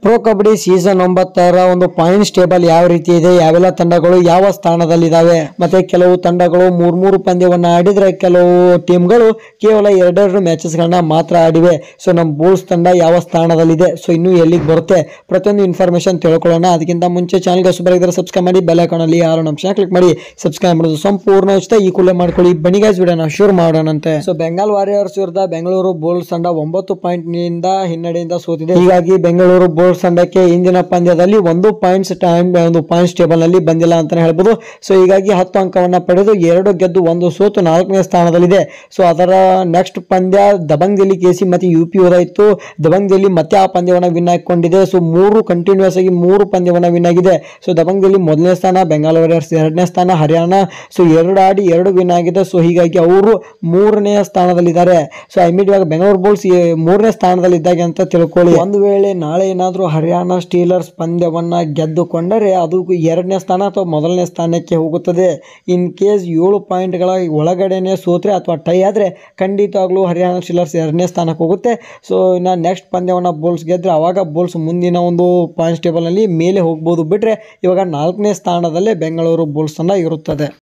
pro kabaddi season ಒಂಬತ್ತರ ಒಂದು points table ಯಾವ ರೀತಿ ಇದೆ ಯಾವೆಲ್ಲ ತಂಡಗಳು ಯಾವ ಸ್ಥಾನದಲ್ಲಿದ್ದಾವೆ ಮತ್ತೆ ಕೆಲವು ತಂಡಗಳು ಮೂರ್ ಮೂರು ಪಂದ್ಯವನ್ನ ಆಡಿದ್ರೆ ಕೆಲವು ಟೀಮ್ಗಳು ಕೇವಲ ಎರಡೆರಡು ಮ್ಯಾಚಸ್ ಗಳನ್ನ ಮಾತ್ರ ಆಡಿವೆ ಸೊ ನಮ್ಮ ಬೂಲ್ಸ್ ತಂಡ ಯಾವ ಸ್ಥಾನದಲ್ಲಿದೆ ಸೊ ಇನ್ನು ಎಲ್ಲಿಗೆ ಬರುತ್ತೆ ಪ್ರತಿಯೊಂದು ಇನ್ಫಾರ್ಮೇಶನ್ ತಿಳ್ಕೊಳ್ಳೋಣ ಅದಕ್ಕಿಂತ ಮುಂಚೆ ಚಾನಲ್ಗೆ ಸುಬರಾಗಿದ್ರೆ ಸಬ್ಸ್ಕ್ರೈಬ್ ಮಾಡಿ ಬೆಲ್ ಐಕಾನಲ್ಲಿ ಆರು ಅಂಶ ಕ್ಲಿಕ್ ಮಾಡಿ ಸಬ್ಸ್ಕ್ರೈಬ್ ಮಾಡೋದು ಸಂಪೂರ್ಣ ಉಚಿತ ಈ ಕೂಡಲೇ ಮಾಡ್ಕೊಳ್ಳಿ ಬನ್ನಿ ಗೈಸ್ ವಿಡಿಯೋನ ಶುರು ಮಾಡೋಣಂತೆ ಸೊ ಬೆಂಗಾಲ್ ವಾರಿಯರ್ಸ್ ವಿರುದ್ಧ ಬೆಂಗಳೂರು ಬುಲ್ಸ್ ತಂಡ ಒಂಬತ್ತು ಪಾಯಿಂಟ್ ನಿಂದ ಹಿನ್ನಡೆಯಿಂದ ಸೋತಿದೆ ಹೀಗಾಗಿ ಬೆಂಗಳೂರು ಬುಲ್ಸ್ ತಂಡಕ್ಕೆ ಇಂದಿನ ಪಂದ್ಯದಲ್ಲಿ ಒಂದು ಪಾಯಿಂಟ್ಸ್ ಟೈಮ್ ಒಂದು ಪಾಯಿಂಟ್ಸ್ ಟೇಬಲ್ ನಲ್ಲಿ ಬಂದಿಲ್ಲ ಅಂತಾನೆ ಹೇಳ್ಬೋದು ಸೊ ಹೀಗಾಗಿ ಹತ್ತು ಅಂಕವನ್ನ ಪಡೆದು ಎರಡು ಗೆದ್ದು ಒಂದು ಸೋತು ನಾಲ್ಕನೇ ಸ್ಥಾನದಲ್ಲಿದೆ ಸೊ ಅದರ ನೆಕ್ಸ್ಟ್ ಪಂದ್ಯ ದಬಂಗ್ ದಿಲ್ಲಿ ಕೆಸಿ ಮತ್ತೆ ಯು ಪಿ ಇತ್ತು ದಬಂಗ್ ದಿಲ್ಲಿ ಮತ್ತೆ ಆ ಪಂದ್ಯವನ್ನ ವಿನ್ ಹಾಕೊಂಡಿದೆ ಸೊ ಮೂರು ಕಂಟಿನ್ಯೂಸ್ ಆಗಿ ಮೂರು ಪಂದ್ಯವನ್ನ ವಿನ್ ಆಗಿದೆ ಸೊ ದಬಂಗ್ ದಿಲ್ಲಿ ಮೊದಲನೇ ಸ್ಥಾನ ಬೆಂಗಾಲ್ ವಾರಿಯರ್ಸ್ ಎರಡನೇ ಸ್ಥಾನ ಹರಿಯಾಣ ಸೊ ಎರಡು ಆಡಿ ಎರಡು ವಿನ್ ಆಗಿದೆ ಸೊ ಹೀಗಾಗಿ ಅವರು ಮೂರನೇ ಸ್ಥಾನದಲ್ಲಿದ್ದಾರೆ ಸೊ ಇಮಿಡಿಯೇಟ್ ಬೆಂಗಳೂರು ಬುಲ್ಸ್ ಈ ಮೂರನೇ ಸ್ಥಾನದಲ್ಲಿದ್ದಾಗೆ ಅಂತ ತಿಳ್ಕೊಳ್ಳಿ ಒಂದು ವೇಳೆ ನಾಳೆ ಏನಾದರೂ ಹರಿಯಾಣ ಸ್ಟೀಲರ್ಸ್ ಪಂದ್ಯವನ್ನ ಗೆದ್ದುಕೊಂಡರೆ ಅದು ಎರಡನೇ ಸ್ಥಾನ ಅಥವಾ ಮೊದಲನೇ ಸ್ಥಾನಕ್ಕೆ ಹೋಗುತ್ತದೆ ಇನ್ ಕೇಸ್ ಏಳು ಪಾಯಿಂಟ್ಗಳ ಒಳಗಡೆನೆ ಸೋತ್ರೆ ಅಥವಾ ಟೈ ಆದರೆ ಖಂಡಿತವಾಗ್ಲೂ ಹರಿಯಾಣ ಸ್ಟೀಲರ್ಸ್ ಎರಡನೇ ಸ್ಥಾನಕ್ಕೆ ಹೋಗುತ್ತೆ ಸೊ ಇನ್ನು ನೆಕ್ಸ್ಟ್ ಪಂದ್ಯವನ್ನು ಬೋಲ್ಸ್ ಗೆದ್ದರೆ ಅವಾಗ ಬೋಲ್ಸ್ ಮುಂದಿನ ಒಂದು ಪಾಯಿಂಟ್ಸ್ ಟೇಬಲ್ನಲ್ಲಿ ಮೇಲೆ ಹೋಗ್ಬೋದು ಬಿಟ್ಟರೆ ಇವಾಗ ನಾಲ್ಕನೇ ಸ್ಥಾನದಲ್ಲೇ ಬೆಂಗಳೂರು ಬುಲ್ಸ್ ತಂಡ ಇರುತ್ತದೆ